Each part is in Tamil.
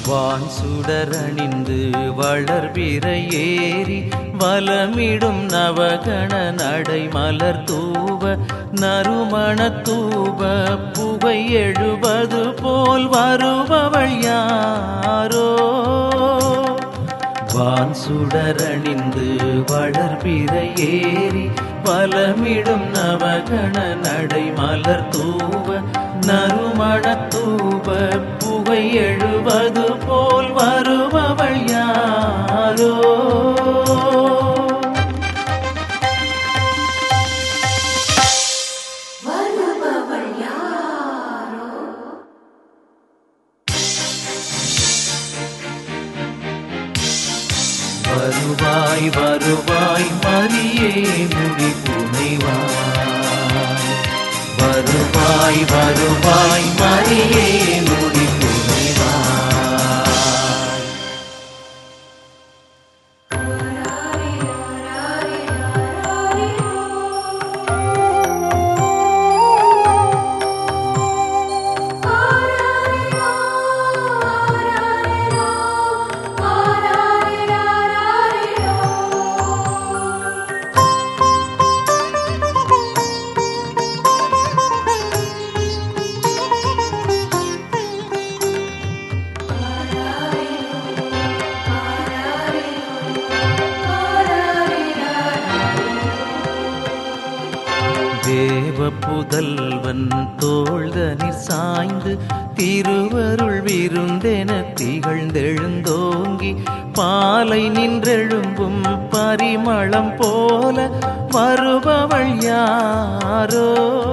வான் சுடரணிந்து வளர்பிற ஏறி வலமிடும் நவகண நடை மலர் தூவ நறுமண தூவ புகை எழுவது போல் வருபவள் யாரோ வான் சுடரணிந்து வளர்பிற ஏறி வலமிடும் நவகண நடை மலர் தூவ நறுமண தூவ புகை எழுவது போல் வருபவள் யாரோ வருபவள் யாரோ வருவாய் வருவாய் மரியே முடி புனைவாய் வருவாய் வருவாய் மரியே முடி புனைவாய் தேவ புதல்வன் தோழ்தனில் சாய்ந்து திருவருள் விருந்தென திகழ்ந்தெழுந்தோங்கி பாலை நின்றெழும்பும் பரிமளம் போல வருபவள் யாரோ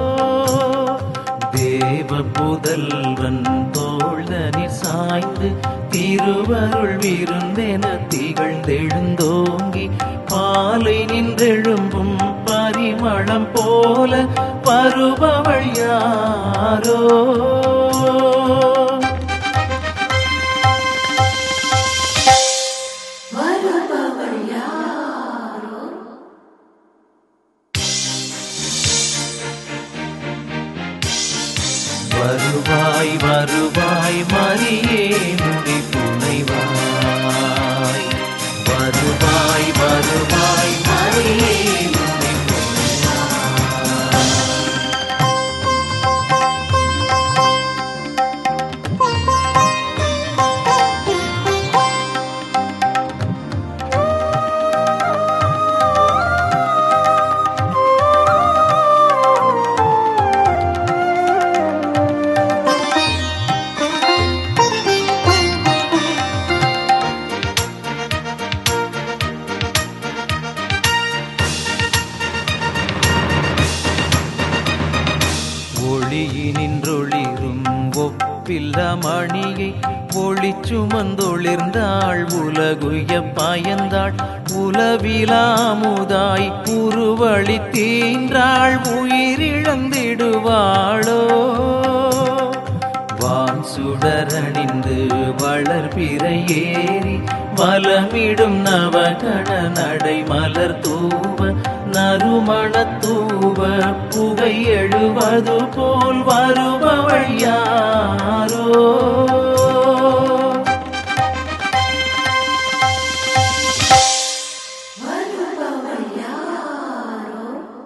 தேவ புதல்வன் தோழ்தனில் சாய்ந்து திருவருள் விருந்தென திகழ்ந்தெழுந்தோங்கி பாலை நின்றெழும்பும் பரிமளம் போல வருபவள் யாரோ வருபவள் யாரோ வருவாய் வருவாய் மரியே முடி புனைவாய் வருவாய் வருவாய் மரியே முடி ஒளியினின்றொளிரும் ஒப்பில்ல மணியை ஒளி சுமந்தொளிர்ந்தாள் உலகுய பயந்தாள் உலவிலாமுதாய் உருவழி தீன்றாள் உயிரிழந்திடுவாளோ வான் சுடரணிந்து வளர்பிற ஏறி வலமிடும் நவகண நடை மலர் தூவ நறுமண தூவ புகை எழுவது போல் வருபவள் யாரோ வருபவள் யாரோ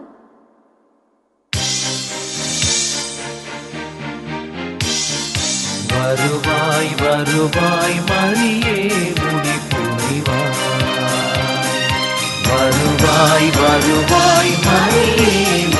வருவாய் வருவாய் மரியே முடி புரிவாய் வருவாய் வருவாய் மரியே